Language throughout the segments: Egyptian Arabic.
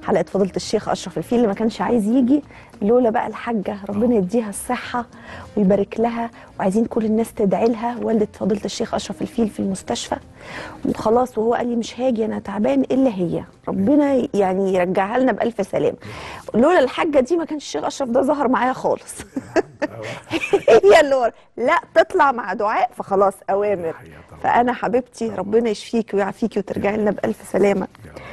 حلقه فضيله الشيخ اشرف الفيل اللي ما كانش عايز يجي لولا بقى الحاجه ربنا يديها الصحه ويبارك لها وعايزين كل الناس تدعي لها والده فضيله الشيخ اشرف الفيل في المستشفى وخلاص وهو قال لي مش هاجي انا تعبان الا هي ربنا يعني يرجعها لنا بالف سلامه لولا الحاجه دي ما كانش الشيخ اشرف ده ظهر معايا خالص هي اللي ورا لا تطلع مع دعاء فخلاص اوامر فانا حبيبتي ربنا يشفيكي ويعافيكي وترجعي لنا بالف سلامه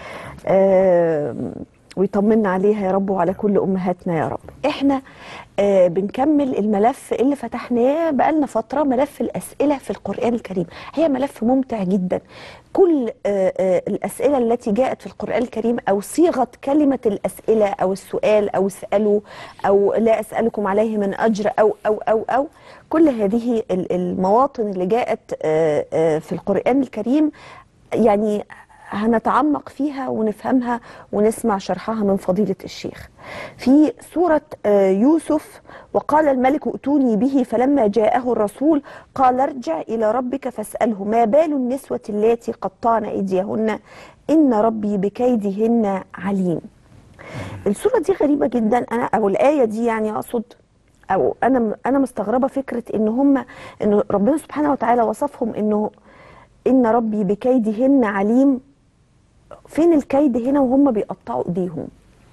آم، ويطمنا عليها يا رب وعلى كل امهاتنا يا رب احنا آه بنكمل الملف اللي فتحناه بقالنا فتره ملف الاسئله في القران الكريم هي ملف ممتع جدا كل آه آه الاسئله التي جاءت في القران الكريم او صيغه كلمه الاسئله او السؤال او اسالوا او لا اسالكم عليه من اجر او او او او كل هذه ال- المواطن اللي جاءت آه آه في القران الكريم يعني هنتعمق فيها ونفهمها ونسمع شرحها من فضيلة الشيخ في سورة آه، يوسف وقال الملك ائتوني به فلما جاءه الرسول قال ارجع إلى ربك فاسأله ما بال النسوة اللاتي قطعن أيديهن إن ربي بكيدهن عليم السورة دي غريبة جدا أنا أو الآية دي يعني أقصد أو أنا أنا مستغربة فكرة إن هم إن ربنا سبحانه وتعالى وصفهم إنه إن ربي بكيدهن عليم فين الكيد هنا وهم بيقطعوا ايديهم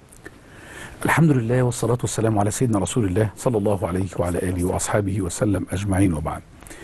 الحمد لله والصلاة والسلام على سيدنا رسول الله صلى الله عليه وعلى آله وأصحابه وسلم أجمعين وبعد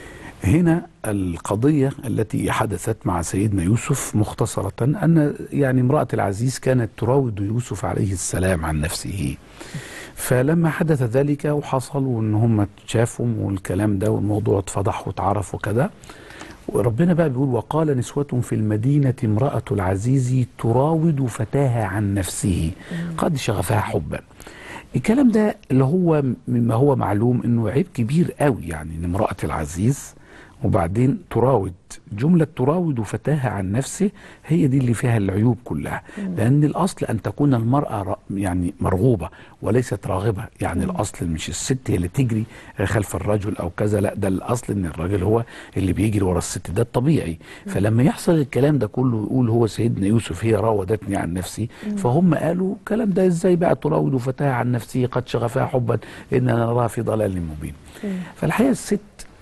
هنا القضية التي حدثت مع سيدنا يوسف مختصرة أن يعني امرأة العزيز كانت تراود يوسف عليه السلام عن نفسه فلما حدث ذلك وحصل وان هم شافوا والكلام ده والموضوع اتفضح واتعرف وكذا وربنا بقى بيقول وقال نسوة في المدينة امرأة العزيز تراود فتاها عن نفسه قد شغفها حبا الكلام ده اللي هو مما هو معلوم انه عيب كبير قوي يعني ان امرأة العزيز وبعدين تراود جملة تراود فتاها عن نفسه هي دي اللي فيها العيوب كلها لأن الأصل أن تكون المرأة ر- يعني مرغوبة وليست راغبة يعني الأصل مش الست هي اللي تجري خلف الرجل أو كذا لا ده الأصل أن الراجل هو اللي بيجري ورا الست ده الطبيعي فلما يحصل الكلام ده كله يقول هو سيدنا يوسف هي راودتني عن نفسي فهم قالوا الكلام ده ازاي بقى تراود فتاها عن نفسه قد شغفها حبا إننا نراها في ضلال مبين فالحقيقة الست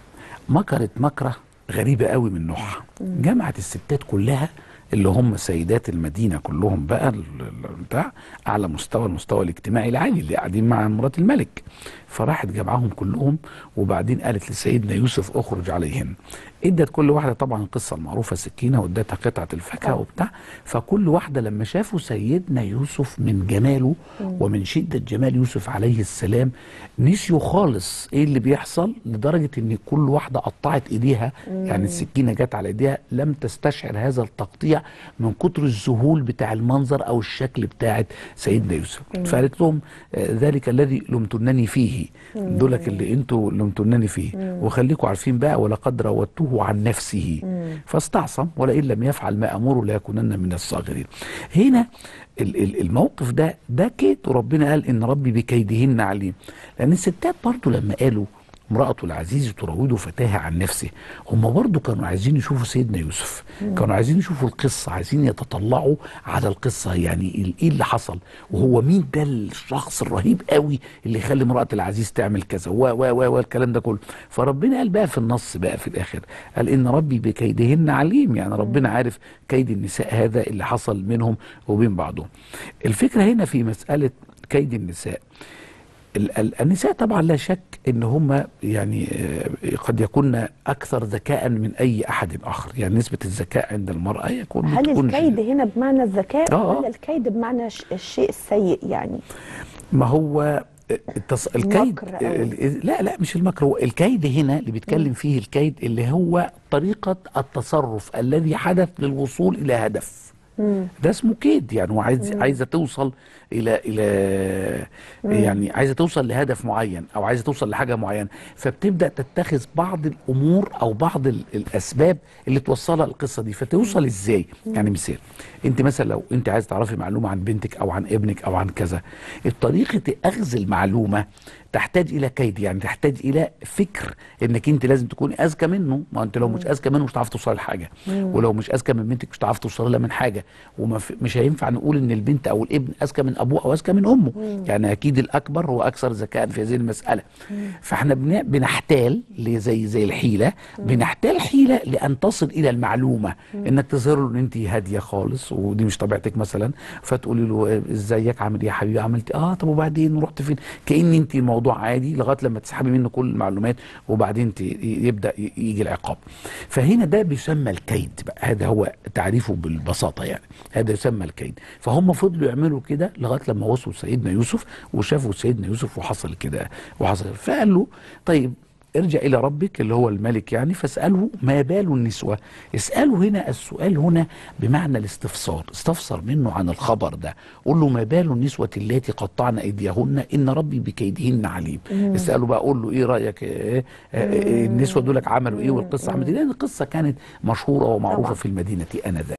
مكرت مكرة غريبة قوي من نوعها جمعت الستات كلها اللي هم سيدات المدينة كلهم بقى ال- ال- بتاع أعلى مستوى المستوى الاجتماعي العالي اللي قاعدين مع مرات الملك فراحت جمعهم كلهم وبعدين قالت لسيدنا يوسف اخرج عليهن ادت كل واحدة طبعا القصة المعروفة سكينة وادتها قطعة الفاكهة وبتاع فكل واحدة لما شافوا سيدنا يوسف من جماله ومن شدة جمال يوسف عليه السلام نسيوا خالص ايه اللي بيحصل لدرجة ان كل واحدة قطعت ايديها يعني السكينة جت على ايديها لم تستشعر هذا التقطيع من كتر الذهول بتاع المنظر او الشكل بتاعت سيدنا يوسف فقالت لهم آه، ذلك الذي لمتنني فيه دولك اللي انتوا لمتنني فيه وخليكم عارفين بقى ولقد راودته عن نفسه فاستعصم ولئن لم يفعل ما امره ليكونن من الصاغرين هنا ال- ال- الموقف ده ده كيد وربنا قال ان ربي بكيدهن عليم لان الستات برضو لما قالوا امرأة العزيز تراود فتاها عن نفسه هم برضو كانوا عايزين يشوفوا سيدنا يوسف كانوا عايزين يشوفوا القصة عايزين يتطلعوا على القصة يعني ال- ايه اللي حصل وهو مين ده الشخص الرهيب قوي اللي يخلي امرأة العزيز تعمل كذا و و و والكلام ده كله فربنا قال بقى في النص بقى في الاخر قال ان ربي بكيدهن عليم يعني ربنا عارف كيد النساء هذا اللي حصل منهم وبين بعضهم الفكرة هنا في مسألة كيد النساء ال- ال- النساء طبعا لا شك ان هم يعني آه، قد يكون اكثر ذكاء من اي احد اخر يعني نسبه الذكاء عند المراه يكون هل تكون الكيد هنا بمعنى الذكاء آه، آه. ولا الكيد بمعنى ش- الشيء السيء يعني ما هو التص... الكيد المكر أو- ال- لا لا مش المكر هو الكيد هنا اللي بيتكلم فيه الكيد اللي هو طريقه التصرف الذي حدث للوصول الى هدف ده اسمه كيد يعني هو عايز عايزه توصل الى الى يعني عايزه توصل لهدف معين او عايزه توصل لحاجه معينه فبتبدا تتخذ بعض الامور او بعض ال- الاسباب اللي توصلها القصه دي فتوصل ازاي يعني مثال انت مثلا لو انت عايز تعرفي معلومه عن بنتك او عن ابنك او عن كذا طريقه اخذ المعلومه تحتاج الى كيد يعني تحتاج الى فكر انك انت لازم تكوني اذكى منه ما انت لو مش اذكى منه مش هتعرف توصل لحاجه ولو مش اذكى من بنتك مش هتعرف توصل لها من حاجه ومش هينفع نقول ان البنت او الابن اذكى من ابوه او اذكى من امه يعني اكيد الاكبر هو اكثر ذكاء في هذه المساله فاحنا بن- بنحتال اللي زي زي الحيله بنحتال حيله لان تصل الى المعلومه انك تظهر له ان انت هاديه خالص ودي مش طبيعتك مثلا فتقولي له ازيك عامل ايه يا حبيبي عملت اه طب وبعدين رحت فين كان انت الموضوع عادي لغايه لما تسحبي منه كل المعلومات وبعدين ت- يبدا ي- يجي العقاب فهنا ده بيسمى الكيد بقى هذا هو تعريفه بالبساطه يعني هذا يسمى الكيد فهم فضلوا يعملوا كده لغايه لما وصلوا سيدنا يوسف وشافوا سيدنا يوسف وحصل كده وحصل فقال له طيب ارجع الى ربك اللي هو الملك يعني فاساله ما بال النسوه اساله هنا السؤال هنا بمعنى الاستفسار استفسر منه عن الخبر ده قول له ما بال النسوه اللاتي قطعن ايديهن ان ربي بكيدهن عليم اساله بقى قول له ايه رايك إيه إيه النسوه دولك عملوا ايه والقصه عملت ايه لان القصه كانت مشهوره ومعروفه طبعا. في المدينه انذاك